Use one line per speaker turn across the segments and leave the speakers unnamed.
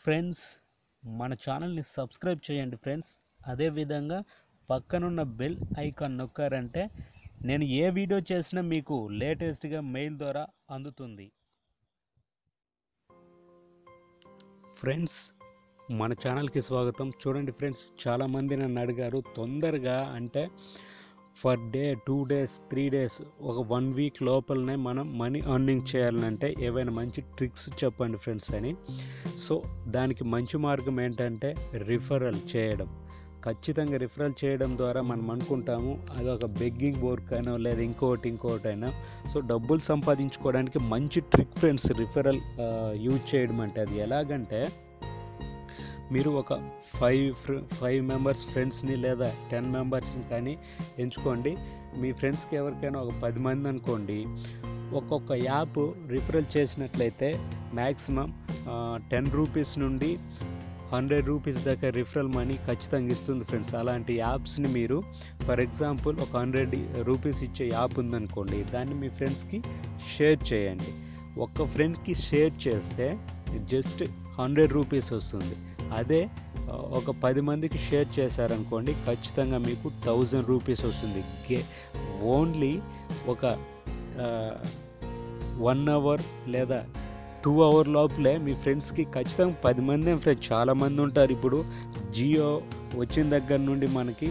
friends మన ఛానల్ని subscribe చేయండి ఫ్రెండ్స్ అదేవిధంగా పక్కనున్న బెల్ ఐకాన్ నొక్కారంటే నేను ఏ వీడియో చేసినా మీకు లేటెస్ట్గా మెయిల్ ద్వారా అందుతుంది ఫ్రెండ్స్ మన ఛానల్కి స్వాగతం చూడండి ఫ్రెండ్స్ చాలామంది నన్ను అడిగారు తొందరగా అంటే for day two days three days ఒక వన్ వీక్ లోపలనే మనం మనీ ఎర్నింగ్ చేయాలంటే ఏవైనా మంచి ట్రిక్స్ చెప్పండి ఫ్రెండ్స్ అని సో దానికి మంచి మార్గం ఏంటంటే రిఫరల్ చేయడం ఖచ్చితంగా రిఫరల్ చేయడం ద్వారా మనం అనుకుంటాము అది ఒక బెగ్గింగ్ వర్క్ అయినా లేదా ఇంకోటి ఇంకోటి అయినా సో డబ్బులు సంపాదించుకోవడానికి మంచి ట్రిక్ ఫ్రెండ్స్ రిఫరల్ యూజ్ చేయడం అంటే అది ఎలాగంటే మీరు ఒక ఫైవ్ ఫైవ్ మెంబర్స్ ఫ్రెండ్స్ని లేదా టెన్ మెంబర్స్ని కానీ ఎంచుకోండి మీ ఫ్రెండ్స్కి ఎవరికైనా ఒక పది మంది అనుకోండి ఒక్కొక్క యాప్ రిఫరల్ చేసినట్లయితే మ్యాక్సిమం టెన్ రూపీస్ నుండి హండ్రెడ్ రూపీస్ దాకా రిఫరల్ మనీ ఖచ్చితంగా ఇస్తుంది ఫ్రెండ్స్ అలాంటి యాప్స్ని మీరు ఫర్ ఎగ్జాంపుల్ ఒక హండ్రెడ్ రూపీస్ ఇచ్చే యాప్ ఉందనుకోండి దాన్ని మీ ఫ్రెండ్స్కి షేర్ చేయండి ఒక్క ఫ్రెండ్కి షేర్ చేస్తే జస్ట్ హండ్రెడ్ రూపీస్ వస్తుంది అదే ఒక పది మందికి షేర్ చేశారనుకోండి ఖచ్చితంగా మీకు థౌజండ్ రూపీస్ వస్తుంది గే ఓన్లీ ఒక వన్ అవర్ లేదా టూ అవర్ లోపలే మీ ఫ్రెండ్స్కి ఖచ్చితంగా పది మంది ఫ్రెండ్స్ చాలామంది ఉంటారు ఇప్పుడు జియో వచ్చిన దగ్గర నుండి మనకి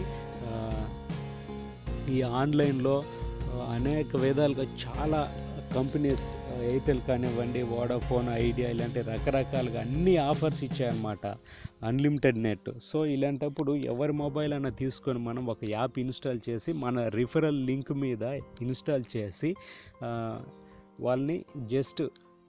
ఈ ఆన్లైన్లో అనేక విధాలుగా చాలా కంపెనీస్ ఎయిర్టెల్ కానివ్వండి వోడాఫోన్ ఐడియా ఇలాంటి రకరకాలుగా అన్ని ఆఫర్స్ ఇచ్చాయన్నమాట అన్లిమిటెడ్ నెట్ సో ఇలాంటప్పుడు ఎవరి మొబైల్ అయినా తీసుకొని మనం ఒక యాప్ ఇన్స్టాల్ చేసి మన రిఫరల్ లింక్ మీద ఇన్స్టాల్ చేసి వాళ్ళని జస్ట్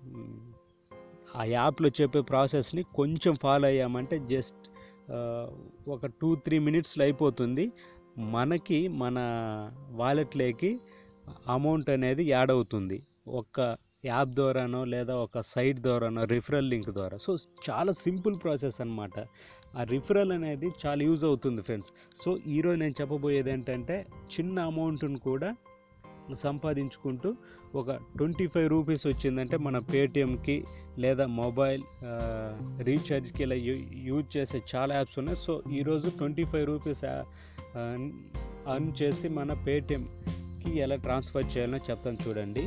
ఆ యాప్లో చెప్పే ప్రాసెస్ని కొంచెం ఫాలో అయ్యామంటే జస్ట్ ఒక టూ త్రీ మినిట్స్లో అయిపోతుంది మనకి మన వాలెట్లోకి అమౌంట్ అనేది యాడ్ అవుతుంది ఒక యాప్ ద్వారానో లేదా ఒక సైట్ ద్వారానో రిఫరల్ లింక్ ద్వారా సో చాలా సింపుల్ ప్రాసెస్ అనమాట ఆ రిఫరల్ అనేది చాలా యూజ్ అవుతుంది ఫ్రెండ్స్ సో ఈరోజు నేను చెప్పబోయేది ఏంటంటే చిన్న అమౌంట్ని కూడా సంపాదించుకుంటూ ఒక ట్వంటీ ఫైవ్ రూపీస్ వచ్చిందంటే మన పేటిఎంకి లేదా మొబైల్ రీఛార్జ్కి ఇలా యూజ్ చేసే చాలా యాప్స్ ఉన్నాయి సో ఈరోజు ట్వంటీ ఫైవ్ రూపీస్ అర్న్ చేసి మన పేటిఎంకి ఎలా ట్రాన్స్ఫర్ చేయాలో చెప్తాను చూడండి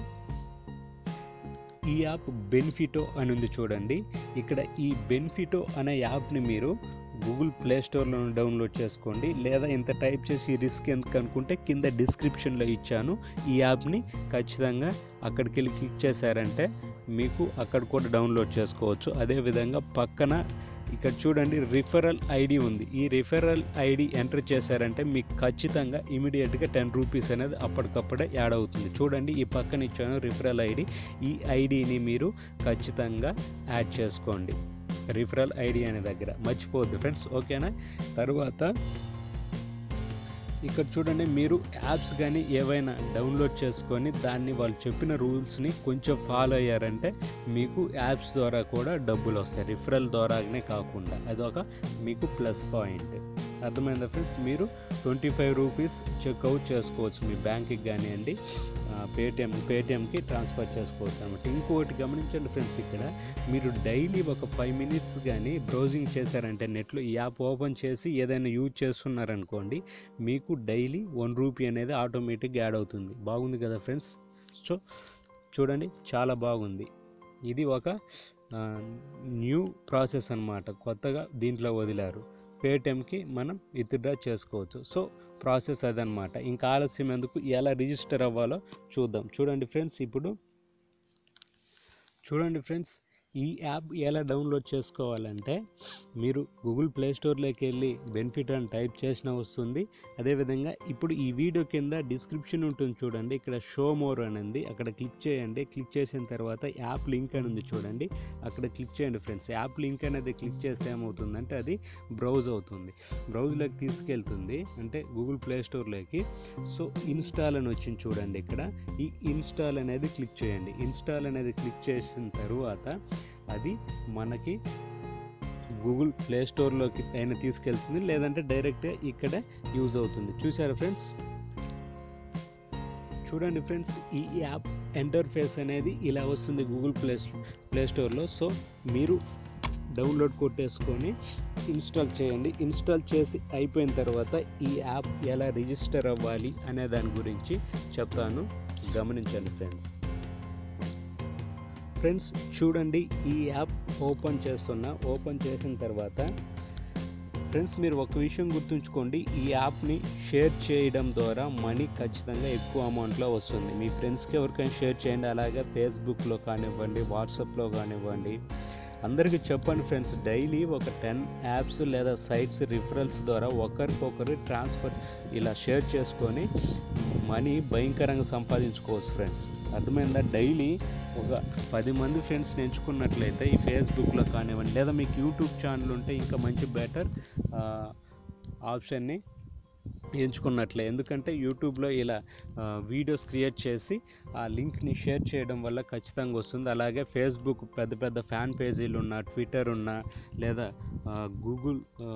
ఈ యాప్ బెనిఫిటో అని ఉంది చూడండి ఇక్కడ ఈ బెనిఫిటో అనే యాప్ని మీరు గూగుల్ ప్లే స్టోర్లో డౌన్లోడ్ చేసుకోండి లేదా ఇంత టైప్ చేసి రిస్క్ ఎందుకు అనుకుంటే కింద డిస్క్రిప్షన్లో ఇచ్చాను ఈ యాప్ని ఖచ్చితంగా అక్కడికి వెళ్ళి క్లిక్ చేశారంటే మీకు అక్కడ కూడా డౌన్లోడ్ చేసుకోవచ్చు అదేవిధంగా పక్కన ఇక్కడ చూడండి రిఫరల్ ఐడి ఉంది ఈ రిఫరల్ ఐడి ఎంటర్ చేశారంటే మీకు ఖచ్చితంగా ఇమీడియట్గా టెన్ రూపీస్ అనేది అప్పటికప్పుడే యాడ్ అవుతుంది చూడండి ఈ పక్కన ఇచ్చాను రిఫరల్ ఐడి ఈ ఐడిని మీరు ఖచ్చితంగా యాడ్ చేసుకోండి రిఫరల్ ఐడి అనే దగ్గర మర్చిపోవద్దు ఫ్రెండ్స్ ఓకేనా తర్వాత ఇక్కడ చూడండి మీరు యాప్స్ కానీ ఏవైనా డౌన్లోడ్ చేసుకొని దాన్ని వాళ్ళు చెప్పిన రూల్స్ని కొంచెం ఫాలో అయ్యారంటే మీకు యాప్స్ ద్వారా కూడా డబ్బులు వస్తాయి రిఫరల్ ద్వారానే కాకుండా అదొక మీకు ప్లస్ పాయింట్ అర్థమైందా ఫ్రెండ్స్ మీరు ట్వంటీ ఫైవ్ రూపీస్ చెక్అవుట్ చేసుకోవచ్చు మీ బ్యాంక్కి కానివ్వండి పేటిఎం పేటిఎంకి ట్రాన్స్ఫర్ చేసుకోవచ్చు అనమాట ఇంకొకటి గమనించండి ఫ్రెండ్స్ ఇక్కడ మీరు డైలీ ఒక ఫైవ్ మినిట్స్ కానీ బ్రౌజింగ్ చేశారంటే నెట్లో ఈ యాప్ ఓపెన్ చేసి ఏదైనా యూజ్ చేస్తున్నారనుకోండి మీకు డైలీ వన్ రూపీ అనేది ఆటోమేటిక్గా యాడ్ అవుతుంది బాగుంది కదా ఫ్రెండ్స్ సో చూడండి చాలా బాగుంది ఇది ఒక న్యూ ప్రాసెస్ అనమాట కొత్తగా దీంట్లో వదిలారు పేటిఎంకి మనం విత్డ్రా చేసుకోవచ్చు సో ప్రాసెస్ అదనమాట ఇంకా ఆలస్యం ఎందుకు ఎలా రిజిస్టర్ అవ్వాలో చూద్దాం చూడండి ఫ్రెండ్స్ ఇప్పుడు చూడండి ఫ్రెండ్స్ ఈ యాప్ ఎలా డౌన్లోడ్ చేసుకోవాలంటే మీరు గూగుల్ ప్లే స్టోర్లోకి వెళ్ళి బెనిఫిట్ అని టైప్ చేసిన వస్తుంది అదేవిధంగా ఇప్పుడు ఈ వీడియో కింద డిస్క్రిప్షన్ ఉంటుంది చూడండి ఇక్కడ షో మోర్ అని ఉంది అక్కడ క్లిక్ చేయండి క్లిక్ చేసిన తర్వాత యాప్ లింక్ అని ఉంది చూడండి అక్కడ క్లిక్ చేయండి ఫ్రెండ్స్ యాప్ లింక్ అనేది క్లిక్ చేస్తే ఏమవుతుందంటే అది బ్రౌజ్ అవుతుంది బ్రౌజ్లోకి తీసుకెళ్తుంది అంటే గూగుల్ ప్లే స్టోర్లోకి సో ఇన్స్టాల్ అని వచ్చింది చూడండి ఇక్కడ ఈ ఇన్స్టాల్ అనేది క్లిక్ చేయండి ఇన్స్టాల్ అనేది క్లిక్ చేసిన తర్వాత అది మనకి గూగుల్ ప్లే స్టోర్లోకి అయినా తీసుకెళ్తుంది లేదంటే డైరెక్ట్గా ఇక్కడే యూజ్ అవుతుంది చూసారా ఫ్రెండ్స్ చూడండి ఫ్రెండ్స్ ఈ యాప్ ఇంటర్ఫేస్ అనేది ఇలా వస్తుంది గూగుల్ ప్లే ప్లే స్టోర్లో సో మీరు డౌన్లోడ్ కొట్టేసుకొని ఇన్స్టాల్ చేయండి ఇన్స్టాల్ చేసి అయిపోయిన తర్వాత ఈ యాప్ ఎలా రిజిస్టర్ అవ్వాలి అనే దాని గురించి చెప్తాను గమనించండి ఫ్రెండ్స్ ఫ్రెండ్స్ చూడండి ఈ యాప్ ఓపెన్ చేస్తున్నా ఓపెన్ చేసిన తర్వాత ఫ్రెండ్స్ మీరు ఒక విషయం గుర్తుంచుకోండి ఈ యాప్ని షేర్ చేయడం ద్వారా మనీ ఖచ్చితంగా ఎక్కువ అమౌంట్లో వస్తుంది మీ ఫ్రెండ్స్కి ఎవరికైనా షేర్ చేయండి అలాగే ఫేస్బుక్లో కానివ్వండి వాట్సాప్లో కానివ్వండి అందరికీ చెప్పండి ఫ్రెండ్స్ డైలీ ఒక టెన్ యాప్స్ లేదా సైట్స్ రిఫరల్స్ ద్వారా ఒకరికొకరు ట్రాన్స్ఫర్ ఇలా షేర్ చేసుకొని మనీ భయంకరంగా సంపాదించుకోవచ్చు ఫ్రెండ్స్ అర్థమైందా డైలీ ఒక పది మంది ఫ్రెండ్స్ని ఎంచుకున్నట్లయితే ఈ ఫేస్బుక్లో కానివ్వండి లేదా మీకు యూట్యూబ్ ఛానల్ ఉంటే ఇంకా మంచి బెటర్ ఆప్షన్ని ఎంచుకున్నట్లే ఎందుకంటే యూట్యూబ్లో ఇలా ఆ, వీడియోస్ క్రియేట్ చేసి ఆ లింక్ని షేర్ చేయడం వల్ల ఖచ్చితంగా వస్తుంది అలాగే ఫేస్బుక్ పెద్ద పెద్ద ఫ్యాన్ పేజీలు ఉన్న ట్విట్టర్ ఉన్న లేదా ఆ, గూగుల్ ఆ,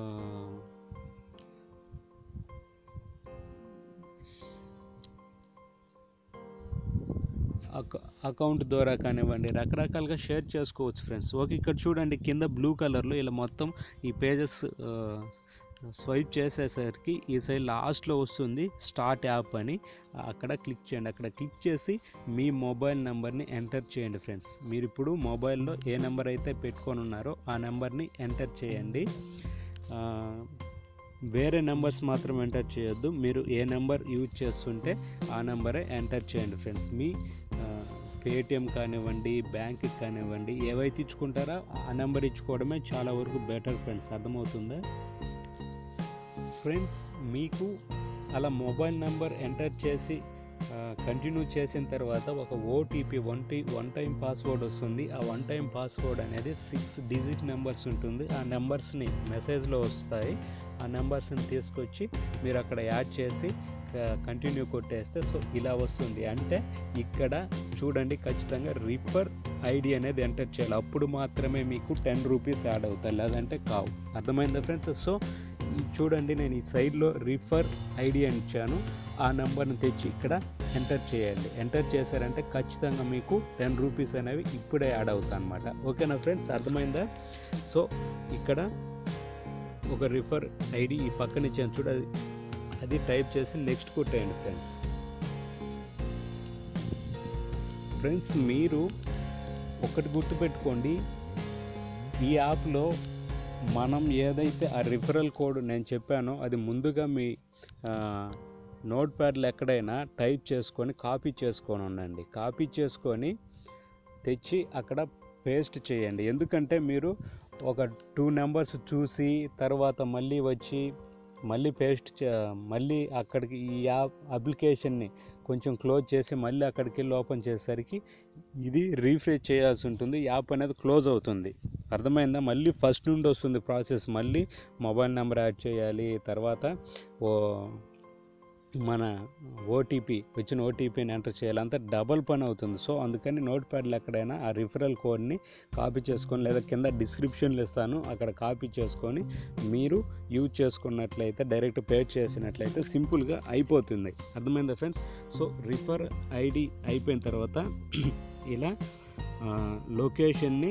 అక- అకౌంట్ ద్వారా కానివ్వండి రకరకాలుగా షేర్ చేసుకోవచ్చు ఫ్రెండ్స్ ఓకే ఇక్కడ చూడండి కింద బ్లూ కలర్లో ఇలా మొత్తం ఈ పేజెస్ స్వైప్ చేసేసరికి ఈ సైడ్ లాస్ట్లో వస్తుంది స్టార్ట్ యాప్ అని అక్కడ క్లిక్ చేయండి అక్కడ క్లిక్ చేసి మీ మొబైల్ నెంబర్ని ఎంటర్ చేయండి ఫ్రెండ్స్ మీరు ఇప్పుడు మొబైల్లో ఏ నెంబర్ అయితే పెట్టుకొని ఉన్నారో ఆ నెంబర్ని ఎంటర్ చేయండి ఆ, వేరే నెంబర్స్ మాత్రం ఎంటర్ చేయొద్దు మీరు ఏ నెంబర్ యూజ్ చేస్తుంటే ఆ నెంబరే ఎంటర్ చేయండి ఫ్రెండ్స్ మీ పేటిఎం కానివ్వండి బ్యాంక్కి కానివ్వండి ఏవైతే ఇచ్చుకుంటారో ఆ నెంబర్ ఇచ్చుకోవడమే చాలా వరకు బెటర్ ఫ్రెండ్స్ అర్థమవుతుందా ఫ్రెండ్స్ మీకు అలా మొబైల్ నెంబర్ ఎంటర్ చేసి కంటిన్యూ చేసిన తర్వాత ఒక OTP one T one time password వస్తుంది ఆ వన్ టైం పాస్వర్డ్ అనేది సిక్స్ డిజిట్ నెంబర్స్ ఉంటుంది ఆ నెంబర్స్ని మెసేజ్లో వస్తాయి ఆ నెంబర్స్ని తీసుకొచ్చి మీరు అక్కడ యాడ్ చేసి కంటిన్యూ కొట్టేస్తే సో ఇలా వస్తుంది అంటే ఇక్కడ చూడండి ఖచ్చితంగా రిఫర్ ఐడి అనేది ఎంటర్ చేయాలి అప్పుడు మాత్రమే మీకు టెన్ రూపీస్ యాడ్ అవుతాయి లేదంటే కావు అర్థమైందా ఫ్రెండ్స్ సో ఈ చూడండి నేను ఈ సైడ్లో రిఫర్ ఐడి అని ఇచ్చాను ఆ నెంబర్ని తెచ్చి ఇక్కడ ఎంటర్ చేయండి ఎంటర్ చేశారంటే ఖచ్చితంగా మీకు టెన్ రూపీస్ అనేవి ఇప్పుడే యాడ్ అవుతాయి అనమాట ఓకేనా ఫ్రెండ్స్ అర్థమైందా సో ఇక్కడ ఒక రిఫర్ ఐడి ఈ పక్కన ఇచ్చాను చూడ అది అది టైప్ చేసి నెక్స్ట్ కొట్టేయండి ఫ్రెండ్స్ ఫ్రెండ్స్ మీరు ఒకటి గుర్తుపెట్టుకోండి ఈ యాప్లో మనం ఏదైతే ఆ రిఫరల్ కోడ్ నేను చెప్పానో అది ముందుగా మీ నోట్ ప్యాడ్లో ఎక్కడైనా టైప్ చేసుకొని కాపీ చేసుకొని ఉండండి కాపీ చేసుకొని తెచ్చి అక్కడ పేస్ట్ చేయండి ఎందుకంటే మీరు ఒక టూ నెంబర్స్ చూసి తర్వాత మళ్ళీ వచ్చి మళ్ళీ పేస్ట్ చే మళ్ళీ అక్కడికి ఈ యాప్ అప్లికేషన్ని కొంచెం క్లోజ్ చేసి మళ్ళీ అక్కడికి వెళ్ళి ఓపెన్ చేసేసరికి ఇది రీఫ్రెష్ చేయాల్సి ఉంటుంది యాప్ అనేది క్లోజ్ అవుతుంది అర్థమైందా మళ్ళీ ఫస్ట్ నుండి వస్తుంది ప్రాసెస్ మళ్ళీ మొబైల్ నెంబర్ యాడ్ చేయాలి తర్వాత ఓ మన ఓటీపీ వచ్చిన ఓటీపీని ఎంటర్ చేయాలి అంతా డబల్ పని అవుతుంది సో అందుకని నోట్ ప్యాడ్లో ఎక్కడైనా ఆ రిఫరల్ కోడ్ని కాపీ చేసుకొని లేదా కింద డిస్క్రిప్షన్లు ఇస్తాను అక్కడ కాపీ చేసుకొని మీరు యూజ్ చేసుకున్నట్లయితే డైరెక్ట్ పే చేసినట్లయితే సింపుల్గా అయిపోతుంది అర్థమైందా ఫ్రెండ్స్ సో రిఫర్ ఐడి అయిపోయిన తర్వాత ఇలా లొకేషన్ని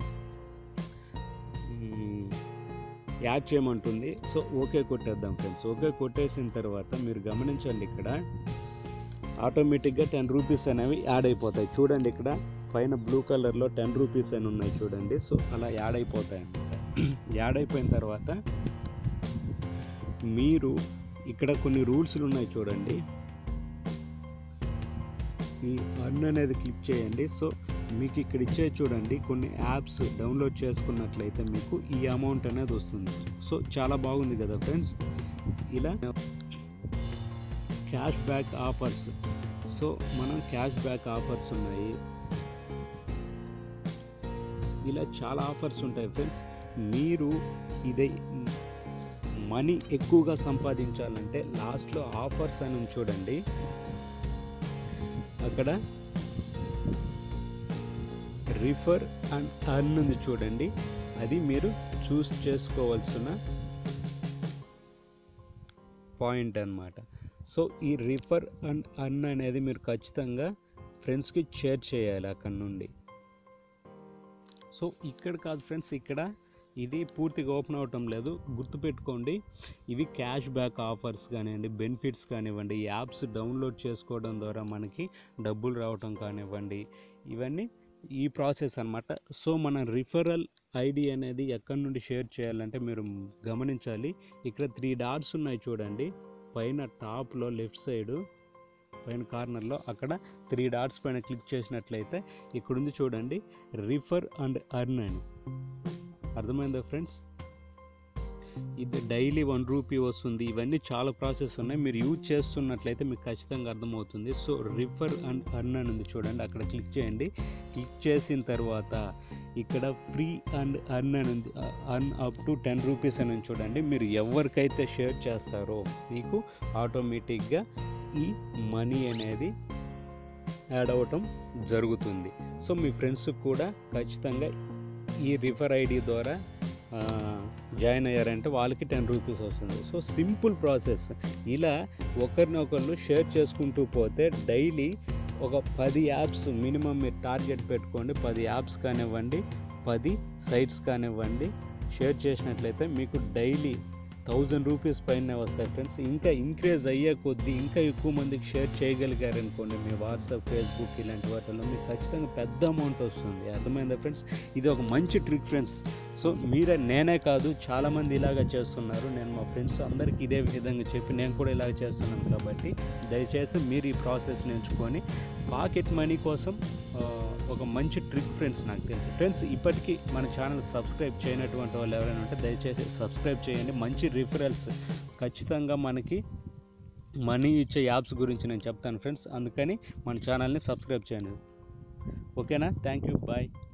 యాడ్ చేయమంటుంది సో ఓకే కొట్టేద్దాం ఫ్రెండ్స్ ఓకే కొట్టేసిన తర్వాత మీరు గమనించండి ఇక్కడ ఆటోమేటిక్గా టెన్ రూపీస్ అనేవి యాడ్ అయిపోతాయి చూడండి ఇక్కడ పైన బ్లూ కలర్లో టెన్ రూపీస్ అని ఉన్నాయి చూడండి సో అలా యాడ్ అయిపోతాయి అన్నమాట యాడ్ అయిపోయిన తర్వాత మీరు ఇక్కడ కొన్ని రూల్స్లు ఉన్నాయి చూడండి ఈ అన్ అనేది క్లిక్ చేయండి సో మీకు ఇక్కడ ఇచ్చే చూడండి కొన్ని యాప్స్ డౌన్లోడ్ చేసుకున్నట్లయితే మీకు ఈ అమౌంట్ అనేది వస్తుంది సో చాలా బాగుంది కదా ఫ్రెండ్స్ ఇలా క్యాష్ బ్యాక్ ఆఫర్స్ సో మనం క్యాష్ బ్యాక్ ఆఫర్స్ ఉన్నాయి ఇలా చాలా ఆఫర్స్ ఉంటాయి ఫ్రెండ్స్ మీరు ఇదే మనీ ఎక్కువగా సంపాదించాలంటే లాస్ట్లో ఆఫర్స్ అని ఉంది చూడండి అక్కడ రిఫర్ అండ్ అర్న్ ఉంది చూడండి అది మీరు చూస్ చేసుకోవాల్సిన పాయింట్ అన్నమాట సో ఈ రిఫర్ అండ్ అర్న్ అనేది మీరు ఖచ్చితంగా ఫ్రెండ్స్కి షేర్ చేయాలి అక్కడ నుండి సో ఇక్కడ కాదు ఫ్రెండ్స్ ఇక్కడ ఇది పూర్తిగా ఓపెన్ అవటం లేదు గుర్తుపెట్టుకోండి ఇవి క్యాష్ బ్యాక్ ఆఫర్స్ కానివ్వండి బెనిఫిట్స్ కానివ్వండి ఈ యాప్స్ డౌన్లోడ్ చేసుకోవడం ద్వారా మనకి డబ్బులు రావటం కానివ్వండి ఇవన్నీ ఈ ప్రాసెస్ అన్నమాట సో మన రిఫరల్ ఐడి అనేది ఎక్కడి నుండి షేర్ చేయాలంటే మీరు గమనించాలి ఇక్కడ త్రీ డాట్స్ ఉన్నాయి చూడండి పైన టాప్లో లెఫ్ట్ సైడు పైన కార్నర్లో అక్కడ త్రీ డాట్స్ పైన క్లిక్ చేసినట్లయితే ఇక్కడ ఉంది చూడండి రిఫర్ అండ్ అర్న్ అని అర్థమైందా ఫ్రెండ్స్ ఇది డైలీ వన్ రూపీ వస్తుంది ఇవన్నీ చాలా ప్రాసెస్ ఉన్నాయి మీరు యూజ్ చేస్తున్నట్లయితే మీకు ఖచ్చితంగా అర్థమవుతుంది సో రిఫర్ అండ్ అర్న్ అని ఉంది చూడండి అక్కడ క్లిక్ చేయండి క్లిక్ చేసిన తర్వాత ఇక్కడ ఫ్రీ అండ్ అర్న్ అని ఉంది earn up to ten rupees అని ఉంది చూడండి మీరు ఎవరికైతే షేర్ చేస్తారో మీకు ఆటోమేటిక్గా ఈ మనీ అనేది యాడ్ అవ్వటం జరుగుతుంది సో మీ ఫ్రెండ్స్కి కూడా ఖచ్చితంగా ఈ రిఫర్ ఐడి ద్వారా ఆ, జాయిన్ అయ్యారంటే వాళ్ళకి టెన్ రూపీస్ వస్తుంది సో సింపుల్ ప్రాసెస్ ఇలా ఒకరినొకరు షేర్ చేసుకుంటూ పోతే డైలీ ఒక పది యాప్స్ మినిమం మీరు టార్గెట్ పెట్టుకోండి పది యాప్స్ కానివ్వండి పది సైట్స్ కానివ్వండి షేర్ చేసినట్లయితే మీకు డైలీ థౌజండ్ రూపీస్ పైన వస్తాయి ఫ్రెండ్స్ ఇంకా ఇంక్రీజ్ అయ్యే కొద్దీ ఇంకా ఎక్కువ మందికి షేర్ చేయగలిగారు అనుకోండి మీ వాట్సాప్ ఫేస్బుక్ ఇలాంటి వాటిల్లో మీకు ఖచ్చితంగా పెద్ద అమౌంట్ వస్తుంది అర్థమైందా ఫ్రెండ్స్ ఇది ఒక మంచి ట్రిక్ ఫ్రెండ్స్ సో మీరే నేనే కాదు చాలామంది ఇలాగ చేస్తున్నారు నేను మా ఫ్రెండ్స్ అందరికీ ఇదే విధంగా చెప్పి నేను కూడా ఇలాగ చేస్తున్నాను కాబట్టి దయచేసి మీరు ఈ ప్రాసెస్ ఎంచుకొని పాకెట్ మనీ కోసం ఆ, ఒక మంచి ట్రిక్ ఫ్రెండ్స్ నాకు తెలుసు ఫ్రెండ్స్ ఇప్పటికీ మన ఛానల్ సబ్స్క్రైబ్ చేయనటువంటి వాళ్ళు ఎవరైనా ఉంటే దయచేసి సబ్స్క్రైబ్ చేయండి మంచి రిఫరల్స్ ఖచ్చితంగా మనకి మనీ ఇచ్చే యాప్స్ గురించి నేను చెప్తాను ఫ్రెండ్స్ అందుకని మన ఛానల్ని సబ్స్క్రైబ్ చేయండి ఓకేనా థ్యాంక్ యూ బాయ్